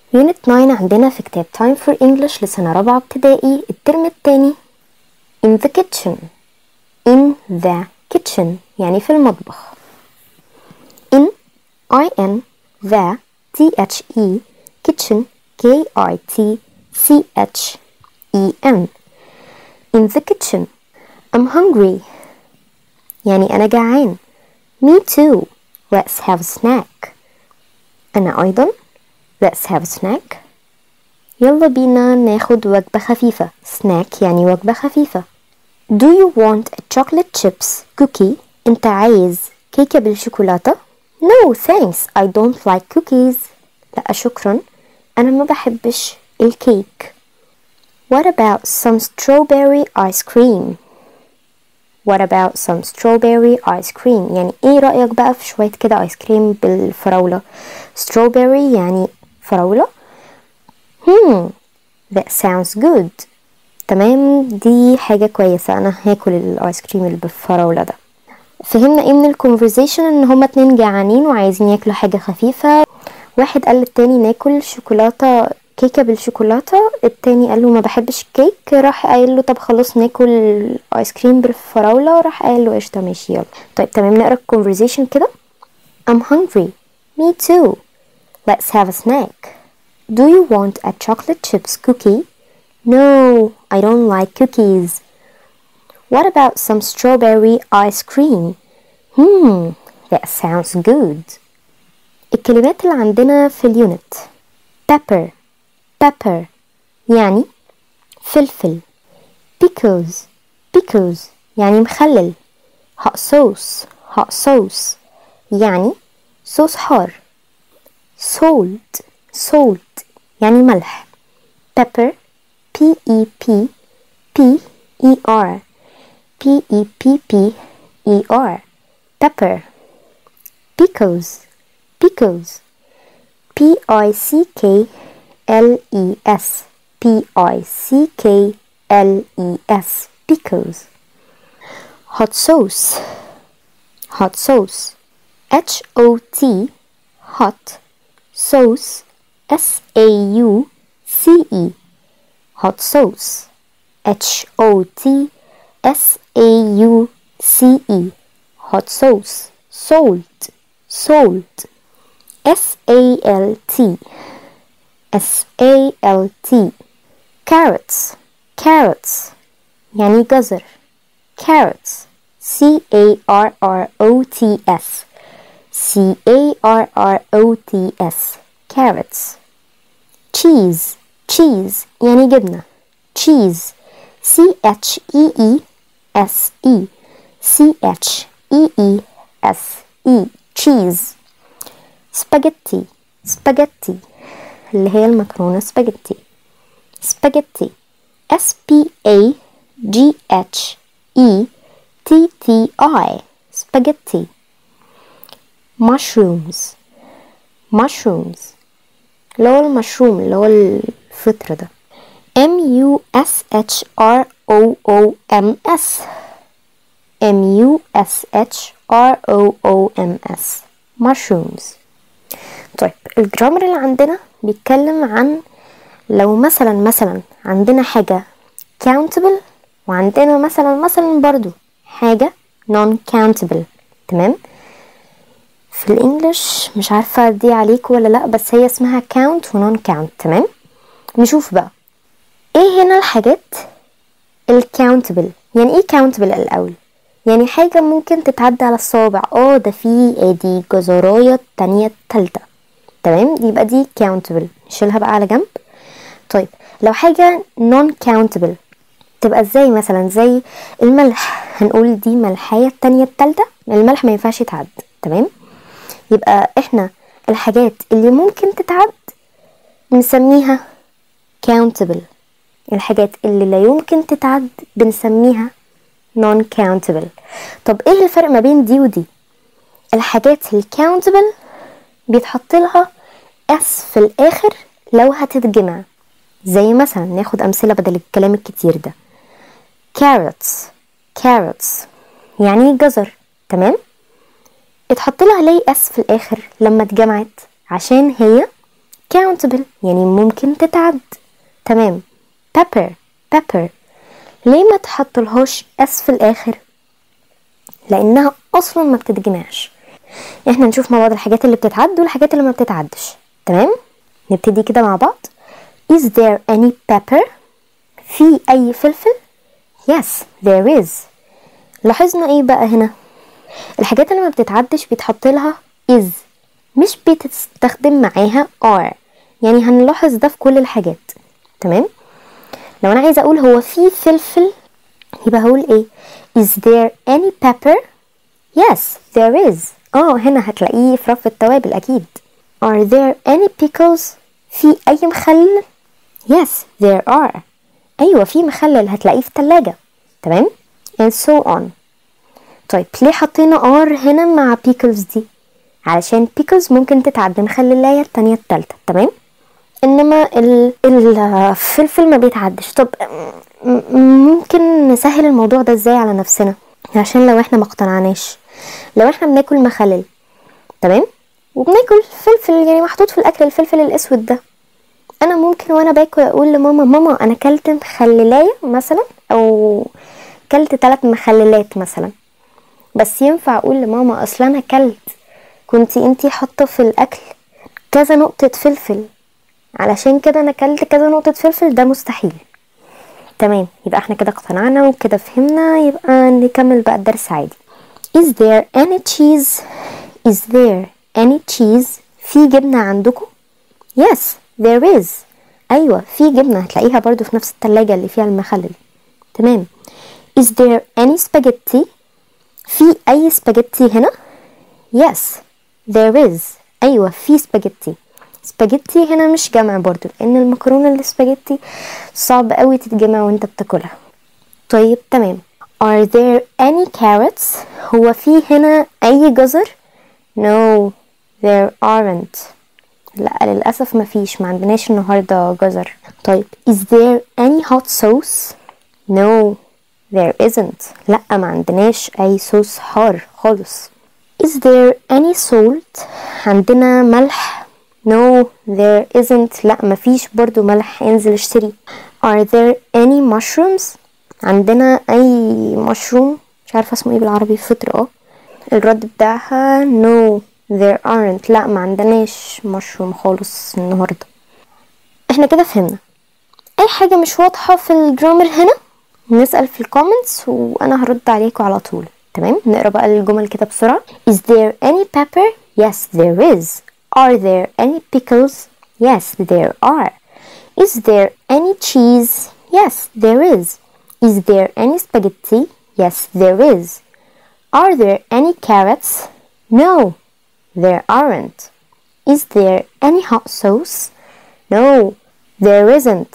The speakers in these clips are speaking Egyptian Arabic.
يونت 9 عندنا في كتاب Time for English لسنة رابعة ابتدائي الترم التاني in the kitchen in the kitchen يعني في المطبخ in I N the T H E kitchen K I T C H E N in the kitchen I'm hungry يعني أنا جعان me too let's have a snack أنا أيضا let's have a snack يلا بينا ناخد وجبة خفيفة snack يعني وجبة خفيفة Do you want a chocolate chips cookie انت عايز كيكة بالشوكولاتة No thanks I don't like cookies لا شكرا أنا ما بحبش الكيك What about some strawberry ice cream What about some strawberry ice cream يعني ايه رأيك بقى في شوية كده ايس كريم بالفراولة strawberry يعني فراولة hmm that sounds good تمام دي حاجة كويسة أنا هاكل الآيس كريم اللي بالفراولة ده فهمنا ايه من الكونفرزيشن ان هما اتنين جعانين وعايزين ياكلوا حاجة خفيفة واحد قال للتاني ناكل شوكولاتة كيكة بالشوكولاتة التاني قال له ما بحبش الكيك راح قايل له طب خلاص ناكل ايس كريم بالفراولة راح قايل له قشطة ماشي يلا طيب تمام نقرا الكونفرزيشن كده I'm hungry me too let's have a snack do you want a chocolate chips cookie no I don't like cookies What about some strawberry ice cream? Hmm, that sounds good. الكلمات اللي عندنا في اليونت pepper pepper يعني فلفل pickles pickles يعني مخلل hot sauce hot sauce يعني صوص حار salt salt يعني ملح pepper p e p p e r P E P P E R pepper pickles pickles P I C K L E S P I C K L E S pickles hot sauce hot sauce H O T hot sauce S A U C E hot sauce H O T S A U C E hot sauce salt salt S A L T S A L T carrots carrots يعني جزر carrots C A R R O T S C A R R O T S carrots cheese cheese يعني جبنة cheese C H E E S E C H E E S E cheese spaghetti spaghetti اللي هي المكرونة spaghetti spaghetti S P A G H E T T I spaghetti mushrooms mushrooms اللي هو المشروم اللي هو الفطر ده M U S H R O O M S M U S H R O O M S mushrooms طيب الجرامر اللي عندنا بيتكلم عن لو مثلا مثلا عندنا حاجة countable وعندنا مثلا مثلا برضو حاجة non countable تمام في الانجليش مش عارفة دي عليك ولا لا بس هي اسمها count و non count تمام نشوف بقى ايه هنا الحاجات الكاونتبل يعني ايه countable الاول يعني حاجة ممكن تتعدى على الصوابع اه ده في ادي جزراية التانية التالتة تمام يبقى دي countable نشيلها بقى على جنب طيب لو حاجة non countable تبقى ازاي مثلا زي الملح هنقول دي ملحية التانية التالتة الملح ما ينفعش يتعد تمام يبقى احنا الحاجات اللي ممكن تتعد نسميها countable الحاجات اللي لا يمكن تتعد بنسميها non countable طب ايه الفرق ما بين دي ودي الحاجات الكاونتبل بيتحط لها اس في الاخر لو هتتجمع زي مثلا ناخد امثله بدل الكلام الكتير ده carrots carrots يعني جزر تمام اتحط لها ليه اس في الاخر لما اتجمعت عشان هي countable يعني ممكن تتعد تمام pepper pepper ليه ما تحطلهاش اس في الاخر لانها اصلا ما بتتجمعش احنا نشوف مع بعض الحاجات اللي بتتعد والحاجات اللي ما بتتعدش تمام نبتدي كده مع بعض is there any pepper في اي فلفل yes there is لاحظنا ايه بقى هنا الحاجات اللي ما بتتعدش بيتحط لها is مش بتستخدم معاها are يعني هنلاحظ ده في كل الحاجات تمام لو انا عايزه اقول هو في فلفل يبقى هقول ايه is there any pepper yes there is اه هنا هتلاقيه في رف التوابل اكيد are there any pickles في اي مخلل yes there are ايوه في مخلل هتلاقيه في التلاجة تمام and so on طيب ليه حطينا ار هنا مع بيكلز دي علشان بيكلز ممكن تتعدى مخللايه التانية التالتة تمام انما ال- الفلفل ما بيتعدش طب م- ممكن نسهل الموضوع ده ازاي على نفسنا عشان لو احنا ما اقتنعناش لو احنا بناكل مخلل تمام وبناكل فلفل يعني محطوط في الاكل الفلفل الاسود ده انا ممكن وانا باكل اقول لماما ماما انا كلت مخللايه مثلا او كلت ثلاث مخللات مثلا بس ينفع اقول لماما اصل انا كلت كنتي انتي حاطه في الاكل كذا نقطه فلفل علشان كده انا كلت كذا نقطه فلفل ده مستحيل تمام يبقى احنا كده اقتنعنا وكده فهمنا يبقى نكمل بقى الدرس عادي is there any cheese is there any cheese في جبنه عندكم yes there is ايوه في جبنه هتلاقيها برضو في نفس التلاجة اللي فيها المخلل تمام is there any spaghetti في اي سباجيتي هنا yes there is ايوه في سباجيتي سباجيتي هنا مش جمع برضو لان المكرونه السباجيتي صعب قوي تتجمع وانت بتاكلها طيب تمام are there any carrots هو في هنا اي جزر no there aren't لا للأسف مفيش ما عندناش النهاردة جزر طيب is there any hot sauce no there isn't لا ما عندناش أي صوص حار خالص is there any salt عندنا ملح no there isn't لا مفيش برضو ملح انزل اشتري are there any mushrooms عندنا أي مشروم مش عارفة اسمه ايه بالعربي فطر اه الرد بتاعها no there aren't لا ما عندناش مشروم خالص النهارده احنا كده فهمنا اي حاجه مش واضحه في الجرامر هنا نسال في الكومنتس وانا هرد عليكم على طول تمام نقرا بقى الجمل كده بسرعه is there any pepper yes there is are there any pickles yes there are is there any cheese yes there is is there any spaghetti yes there is are there any carrots no there aren't. Is there any hot sauce? No, there isn't.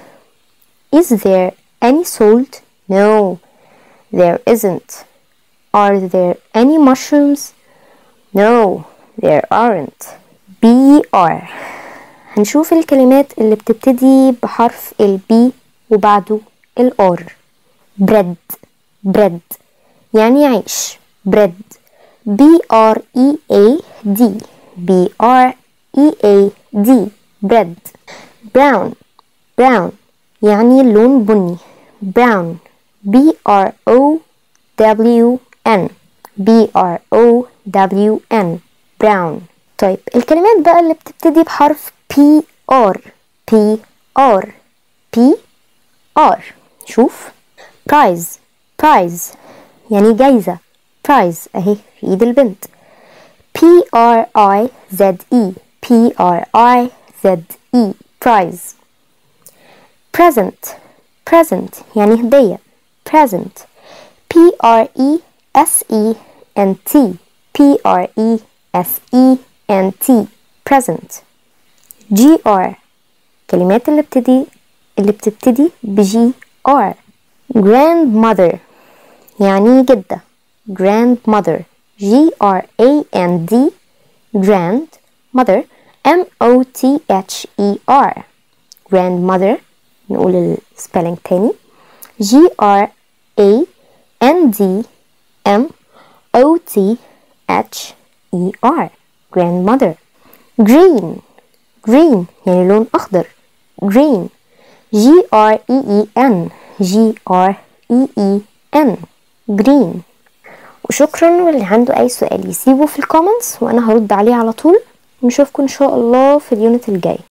Is there any salt? No, there isn't. Are there any mushrooms? No, there aren't. B R هنشوف الكلمات اللي بتبتدي بحرف ال B وبعده ال R bread bread يعني عيش bread B R E A D B R E A D bread brown brown يعني لون بني brown B R O W N B R O W N brown طيب الكلمات بقى اللي بتبتدي بحرف P R P R P R شوف prize prize يعني جايزة prize اهي في ايد البنت P R I Z E P R I Z E prize present present يعني هدية present P R E S E N T P R E S E N T present G R كلمات اللي بتبتدي اللي بتبتدي بجي R grandmother يعني جدة grandmother G R A N D grand mother M O T H E R grandmother نقول السبيلنج تاني G R A N D M O T H E R grandmother green green يعني لون أخضر green G R E E N G R E E N green وشكرا واللي عنده أي سؤال يسيبه في الكومنتس وأنا هرد عليه على طول نشوفكم إن شاء الله في اليونت الجاي